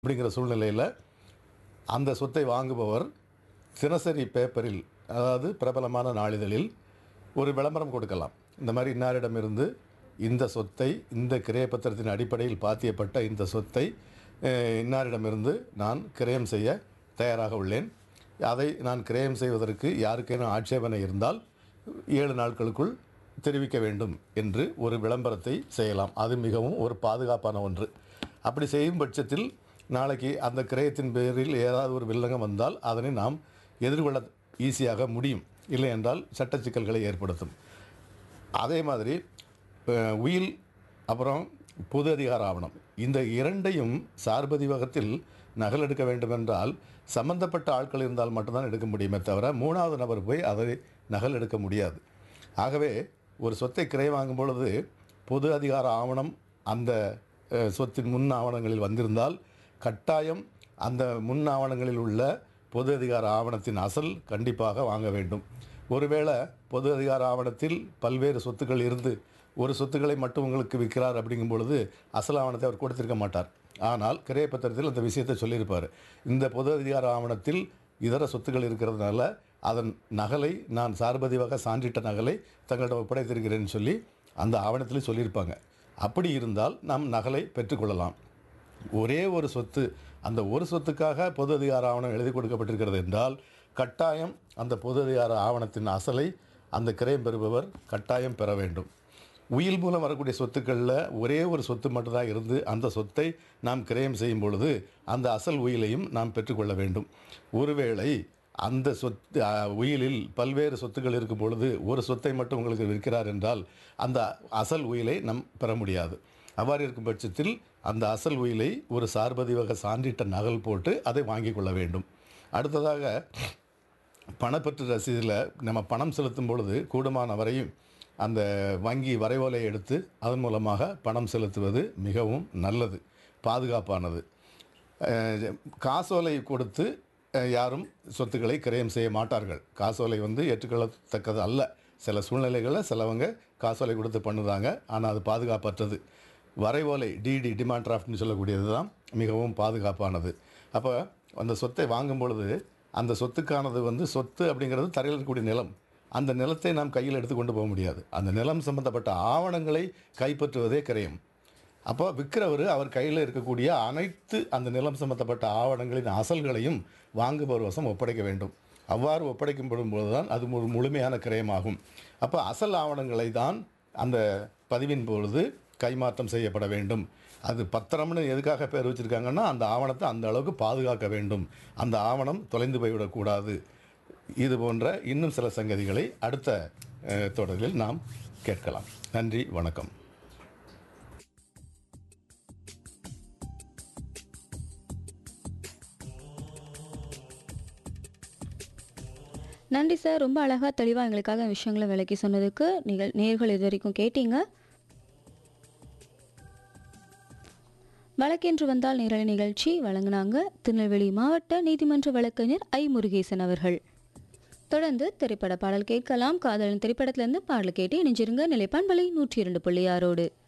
அப்படிங்கிற சூழ்நிலையில் அந்த சொத்தை வாங்குபவர் தினசரி பேப்பரில் அதாவது பிரபலமான நாளிதழில் ஒரு விளம்பரம் கொடுக்கலாம் இந்த மாதிரி இன்னாரிடமிருந்து இந்த சொத்தை இந்த கிரய பத்திரத்தின் அடிப்படையில் பாத்தியப்பட்ட இந்த சொத்தை அஹ், இன்னாரிடமிருந்து நான் கிரயம் செய்ய தயாராக உள்ளேன் அதை நான் கிரயம் செய்வதற்கு யாருக்கேனும் ஆட்சேபனை இருந்தால் ஏழு நாட்களுக்குள் தெரிவிக்க வேண்டும் என்று ஒரு விளம்பரத்தை செய்யலாம் அது மிகவும் ஒரு பாதுகாப்பான ஒன்று அப்படி செய்யும் பட்சத்தில் நாளைக்கு அந்த கிரயத்தின் பேரில் ஏதாவது ஒரு வில்லங்கம் வந்தால் அதனை நாம் எதிர்கொள்ள ஈஸியாக முடியும் இல்லை என்றால் சட்ட சிக்கல்களை ஏற்படுத்தும் அதே மாதிரி அஹ், உயில் அப்புறம் பொது அதிகார ஆவணம் இந்த இரண்டையும் சார்பதிவகத்தில் நகல் எடுக்க வேண்டுமென்றால் சம்பந்தப்பட்ட ஆட்கள் இருந்தால் மட்டும்தான் எடுக்க முடியுமே தவிர மூணாவது நபர் போய் அதை நகல் எடுக்க முடியாது ஆகவே ஒரு சொத்தை கிரை வாங்கும் பொழுது பொது அதிகார ஆவணம் அந்த அஹ், சொத்தின் முன் ஆவணங்களில் வந்திருந்தால் கட்டாயம் அந்த முன் ஆவணங்களில் உள்ள பொது அதிகார ஆவணத்தின் அசல் கண்டிப்பாக வாங்க வேண்டும் ஒருவேளை பொது அதிகார ஆவணத்தில் பல்வேறு சொத்துக்கள் இருந்து ஒரு சொத்துக்களை மட்டும் உங்களுக்கு விற்கிறார் அப்படிங்கும் பொழுது அசல் ஆவணத்தை அவர் கொடுத்திருக்க மாட்டார் ஆனால் கிரைய பத்திரத்தில் அந்த விஷயத்தை சொல்லியிருப்பார் இந்த பொது அதிகார ஆவணத்தில் இதர சொத்துக்கள் இருக்கிறதுனால அதன் நகலை நான் சார்பதிவாக சான்றிட்ட நகலை தங்களிடம் ஒப்படைத்திருக்கிறேன்னு சொல்லி அந்த ஆவணத்தில் சொல்லியிருப்பாங்க அப்படி இருந்தால் நாம் நகலை பெற்றுக்கொள்ளலாம் ஒரே ஒரு சொத்து அந்த ஒரு சொத்துக்காக பொது அதிகார ஆவணம் எழுதி கொடுக்கப்பட்டிருக்கிறது என்றால் கட்டாயம் அந்த பொது அதிகார ஆவணத்தின் அசலை அந்த கிரயம் பெறுபவர் கட்டாயம் பெற வேண்டும் உயில் மூலம் வரக்கூடிய சொத்துக்களில் ஒரே ஒரு சொத்து மட்டும்தான் இருந்து அந்த சொத்தை நாம் கிரயம் செய்யும் பொழுது அந்த அசல் உயிலையும் நாம் பெற்றுக்கொள்ள வேண்டும் ஒருவேளை அந்த சொத்து அ, உயிலில் பல்வேறு சொத்துக்கள் இருக்கும் பொழுது ஒரு சொத்தை மட்டும் உங்களுக்கு விற்கிறார் என்றால் அந்த அசல் உயிலை நம் பெற முடியாது அவ்வாறு இருக்கும் பட்சத்தில் அந்த அசல் உயிலை ஒரு சார்பதிவக சான்றிட்ட நகல் போட்டு அதை வாங்கிக் கொள்ள வேண்டும் அடுத்ததாக பணப்பற்று ரசீதில் நம்ம பணம் செலுத்தும் பொழுது கூடுமான வரையும் அந்த வங்கி வரைவோலை எடுத்து அதன் மூலமாக பணம் செலுத்துவது மிகவும் நல்லது பாதுகாப்பானது அஹ், காசோலை கொடுத்து அஹ், யாரும் சொத்துக்களை கிரயம் செய்ய மாட்டார்கள் காசோலை வந்து ஏற்றுக்கொள்ளத்தக்கது அல்ல சில சூழ்நிலைகளில் சிலவங்க காசோலை கொடுத்து பண்ணுதாங்க ஆனால் அது பாதுகாப்பற்றது வரைவோலை டிடி டிமாண்ட் டிராஃப்ட்னு சொல்லக்கூடியது தான் மிகவும் பாதுகாப்பானது அப்போ அந்த சொத்தை வாங்கும் பொழுது அந்த சொத்துக்கானது வந்து சொத்து அப்படிங்கிறது தரையில் இருக்கக்கூடிய நிலம் அந்த நிலத்தை நாம் கையில் எடுத்து கொண்டு போக முடியாது அந்த நிலம் சம்பந்தப்பட்ட ஆவணங்களை கைப்பற்றுவதே கிரயம் அப்போ விற்கிறவர் அவர் கையில் இருக்கக்கூடிய அனைத்து அந்த நிலம் சம்பந்தப்பட்ட ஆவணங்களின் அசல்களையும் வாங்குபவர் வசம் ஒப்படைக்க வேண்டும் அவ்வாறு ஒப்படைக்கப்படும் பொழுது தான் அது ஒரு முழுமையான கிரயமாகும் அப்போ அசல் ஆவணங்களை தான் அந்த பதிவின் பொழுது கைமாற்றம் செய்யப்பட வேண்டும் அது பத்திரம்னு எதுக்காக பேர் வச்சுருக்காங்கன்னா அந்த ஆவணத்தை அந்த அளவுக்கு பாதுகாக்க வேண்டும் அந்த ஆவணம் தொலைந்து போய்விடக்கூடாது இது போன்ற இன்னும் சில சங்கதிகளை அடுத்த அஹ், தொடரில் நாம் கேட்கலாம் நன்றி வணக்கம் நன்றி சார் ரொம்ப அழகாக தெளிவாக எங்களுக்காக விஷயங்களை விளக்கி சொன்னதுக்கு நீங்கள் நேர்கள் இது வரைக்கும் கேட்டீங்க வழக்கென்று வந்தால் நேரலை நிகழ்ச்சி வழங்கினாங்க திருநெல்வேலி மாவட்ட நீதிமன்ற வழக்கறிஞர் ஐ முருகேசன் அவர்கள் தொடர்ந்து திரைப்பட பாடல் கேட்கலாம் காதலன் திரைப்படத்திலிருந்து பாடல் கேட்டு இணைஞ்சிருங்க நிலைப்பான்பலை நூற்றி இரண்டு புள்ளி ஆறோடு